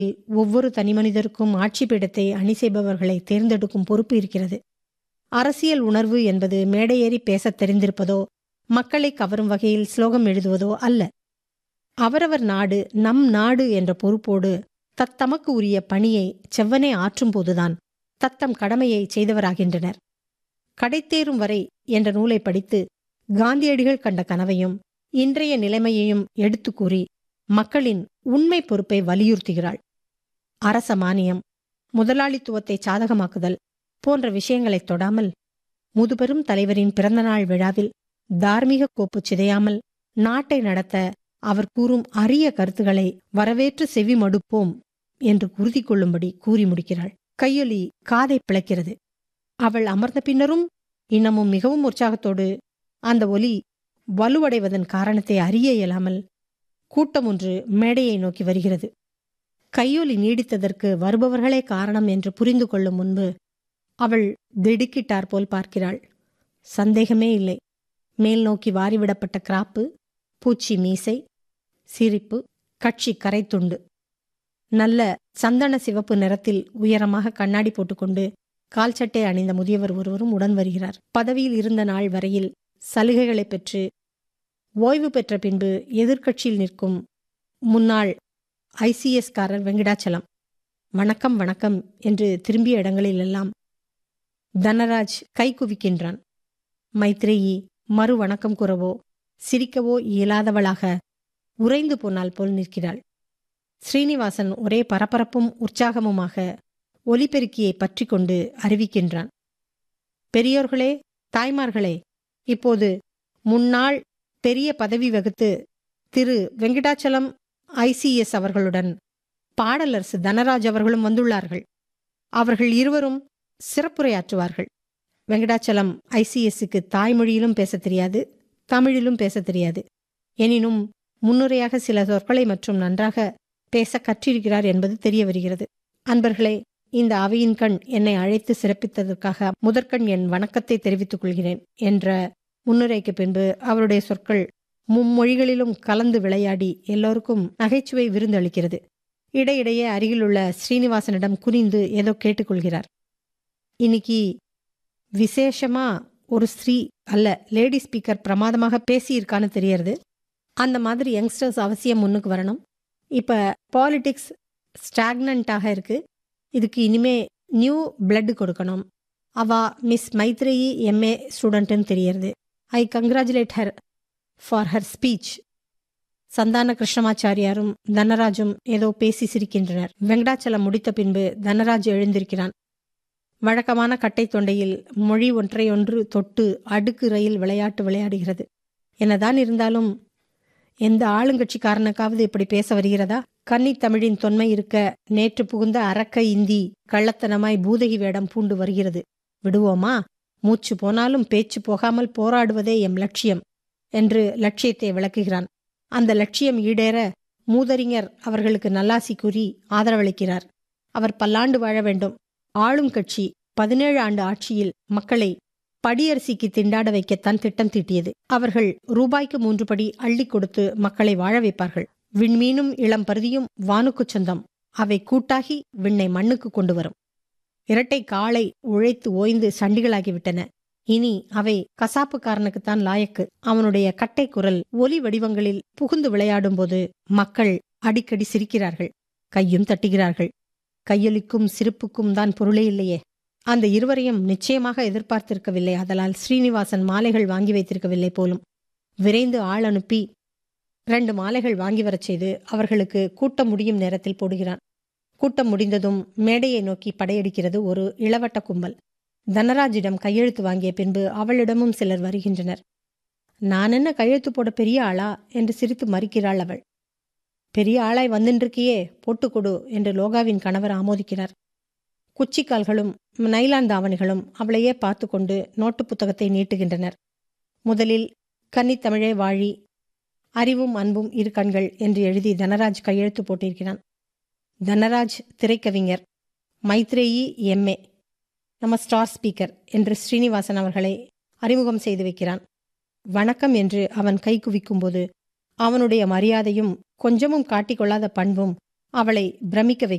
ஒவ்வொரு தனிமனிதருக்கும் ஆட்சி பீடத்தை அணி செய்பவர்களை தேர்ந்தெடுக்கும் பொறுப்பு இருக்கிறது அரசியல் உணர்வு என்பது மேடையேறி பேசத் தெரிந்திருப்பதோ மக்களை கவரும் வகையில் ஸ்லோகம் எழுதுவதோ அல்ல அவரவர் நாடு நம் நாடு என்ற பொறுப்போடு தத்தமக்கு உரிய பணியை செவ்வனே ஆற்றும்போதுதான் தத்தம் கடமையை செய்தவராகின்றனர் கடைத்தேறும் வரை என்ற நூலை படித்து காந்தியடிகள் கண்ட கனவையும் இன்றைய நிலைமையையும் எடுத்துக் கூறி மக்களின் உண்மை பொறுப்பை வலியுறுத்துகிறாள் அரச மானியம் முதலாளித்துவத்தை சாதகமாக்குதல் போன்ற விஷயங்களைத் தொடாமல் முதுபெரும் தலைவரின் பிறந்தநாள் விழாவில் தார்மீக கோப்பு சிதையாமல் நாட்டை நடத்த அவர் கூறும் அரிய கருத்துக்களை வரவேற்று செவி மடுப்போம் என்று உறுதி கொள்ளும்படி கூறி முடிக்கிறாள் கையொலி காதை பிளக்கிறது அவள் அமர்ந்த பின்னரும் இன்னமும் மிகவும் உற்சாகத்தோடு அந்த ஒலி வலுவடைவதன் காரணத்தை அறிய இயலாமல் கூட்டம் ஒன்று மேடையை நோக்கி வருகிறது கையொலி நீடித்ததற்கு வருபவர்களே காரணம் என்று புரிந்து கொள்ளும் முன்பு அவள் திடுக்கிட்டார் போல் பார்க்கிறாள் சந்தேகமே இல்லை மேல் நோக்கி வாரிவிடப்பட்ட கிராப்பு பூச்சி மீசை சிரிப்பு கட்சி கரைத்துண்டு நல்ல சந்தன சிவப்பு நிறத்தில் உயரமாக கண்ணாடி போட்டுக்கொண்டு கால் சட்டை அணிந்த முதியவர் ஒருவரும் உடன் வருகிறார் பதவியில் இருந்த நாள் வரையில் சலுகைகளை பெற்று ஓய்வு பெற்ற பின்பு எதிர்க்கட்சியில் நிற்கும் முன்னாள் ஐசிஎஸ்காரர் வெங்கடாச்சலம் வணக்கம் வணக்கம் என்று திரும்பிய இடங்களிலெல்லாம் தனராஜ் கை குவிக்கின்றான் மைத்ரேயி மறு வணக்கம் கூறவோ சிரிக்கவோ இயலாதவளாக உறைந்து போனால் போல் நிற்கிறாள் ஸ்ரீனிவாசன் ஒரே பரபரப்பும் உற்சாகமுமாக ஒலிபெருக்கியை பற்றி கொண்டு அறிவிக்கின்றான் பெரியோர்களே தாய்மார்களே இப்போது முன்னாள் பெரிய பதவி வகுத்து திரு வெங்கடாச்சலம் ஐசிஎஸ் அவர்களுடன் பாடலரசு தனராஜ் அவர்களும் வந்துள்ளார்கள் அவர்கள் இருவரும் சிறப்புரையாற்றுவார்கள் வெங்கடாச்சலம் ஐசிஎஸ்க்கு தாய்மொழியிலும் பேசத் தெரியாது தமிழிலும் பேசத் தெரியாது எனினும் முன்னுரையாக சில சொற்களை மற்றும் நன்றாக பேச கற்றிருக்கிறார் என்பது தெரிய வருகிறது அன்பர்களே இந்த அவையின் கண் என்னை அழைத்து சிறப்பித்ததற்காக முதற்கண் என் வணக்கத்தை தெரிவித்துக் கொள்கிறேன் என்ற முன்னுரைக்கு பின்பு அவருடைய சொற்கள் மும்மொழிகளிலும் கலந்து விளையாடி எல்லோருக்கும் நகைச்சுவை விருந்தளிக்கிறது இடையிடையே அருகிலுள்ள ஸ்ரீனிவாசனிடம் குனிந்து ஏதோ கேட்டுக்கொள்கிறார் இன்னைக்கு விசேஷமா ஒரு ஸ்ரீ அல்ல லேடி ஸ்பீக்கர் பிரமாதமாக பேசியிருக்கான்னு தெரியறது அந்த மாதிரி யங்ஸ்டர்ஸ் அவசியம் முன்னுக்கு வரணும் இப்போ பாலிடிக்ஸ் ஸ்டாக்னண்ட்டாக இருக்கு இதுக்கு இனிமே நியூ பிளட் கொடுக்கணும் அவ மிஸ் மைத்ரேயி எம்ஏ ஸ்டூடெண்ட்டுன்னு தெரியறது I congratulate her for her speech Santhana கிருஷ்ணமாச்சாரியாரும் தனராஜும் ஏதோ பேசி சிரிக்கின்றனர் வெங்கடாச்சலம் முடித்த பின்பு தனராஜ் எழுந்திருக்கிறான் வழக்கமான கட்டை தொண்டையில் மொழி ஒன்றையொன்று தொட்டு அடுக்கு ரயில் விளையாட்டு விளையாடுகிறது என்னதான் இருந்தாலும் எந்த ஆளுங்கட்சிக்காரனுக்காவது இப்படி பேச வருகிறதா கன்னி தமிழின் தொன்மை இருக்க நேற்று புகுந்த அரக்க இந்தி கள்ளத்தனமாய் பூதகி வேடம் பூண்டு வருகிறது விடுவோமா மூச்சு போனாலும் பேச்சு போகாமல் போராடுவதே எம் லட்சியம் என்று லட்சியத்தை விளக்குகிறான் அந்த லட்சியம் ஈடேற மூதறிஞர் அவர்களுக்கு நல்லாசி கூறி ஆதரவளிக்கிறார் அவர் பல்லாண்டு வாழ வேண்டும் ஆளும் கட்சி பதினேழு ஆண்டு ஆட்சியில் மக்களை படியரிசிக்கு திண்டாட வைக்கத்தான் திட்டம் தீட்டியது அவர்கள் ரூபாய்க்கு மூன்று படி அள்ளி கொடுத்து மக்களை வாழ வைப்பார்கள் விண்மீனும் இளம் பருதியும் வானுக்குச் சொந்தம் அவை கூட்டாகி விண்ணை மண்ணுக்கு கொண்டு வரும் இரட்டை காளை உழைத்து ஓய்ந்து சண்டிகளாகிவிட்டன இனி அவை கசாப்புக்காரனுக்குத்தான் லாயக்கு அவனுடைய கட்டை குரல் ஒலி வடிவங்களில் புகுந்து விளையாடும்போது மக்கள் அடிக்கடி சிரிக்கிறார்கள் கையும் தட்டுகிறார்கள் கையொலிக்கும் சிரிப்புக்கும் தான் பொருளே இல்லையே அந்த இருவரையும் நிச்சயமாக எதிர்பார்த்திருக்கவில்லை அதலால் ஸ்ரீனிவாசன் மாலைகள் வாங்கி வைத்திருக்கவில்லை போலும் விரைந்து ஆள் அனுப்பி ரெண்டு மாலைகள் வாங்கி வரச் செய்து அவர்களுக்கு கூட்டம் முடியும் நேரத்தில் போடுகிறான் கூட்டம் முடிந்ததும் மேடையை நோக்கி படையெடுக்கிறது ஒரு இளவட்ட கும்பல் தனராஜிடம் கையெழுத்து வாங்கிய பின்பு அவளிடமும் சிலர் வருகின்றனர் நான் என்ன கையெழுத்து போட பெரிய ஆளா என்று சிரித்து மறுக்கிறாள் அவள் பெரிய ஆளாய் வந்துன்றிருக்கியே போட்டுக்கொடு என்று லோகாவின் கணவர் ஆமோதிக்கிறார் குச்சிக்கால்களும் நைலான் தாவணிகளும் அவளையே பார்த்து கொண்டு நோட்டு புத்தகத்தை நீட்டுகின்றனர் முதலில் கன்னித்தமிழே வாழி அறிவும் அன்பும் இரு கண்கள் என்று எழுதி தனராஜ் கையெழுத்து போட்டிருக்கிறான் தனராஜ் திரைக்கவிஞர் மைத்ரேயி எம்ஏ நம்ம ஸ்டார் ஸ்பீக்கர் என்று ஸ்ரீனிவாசன் அவர்களை அறிமுகம் செய்து வைக்கிறான் வணக்கம் என்று அவன் கை குவிக்கும்போது அவனுடைய மரியாதையும் கொஞ்சமும் காட்டிக்கொள்ளாத பண்பும் அவளை பிரமிக்க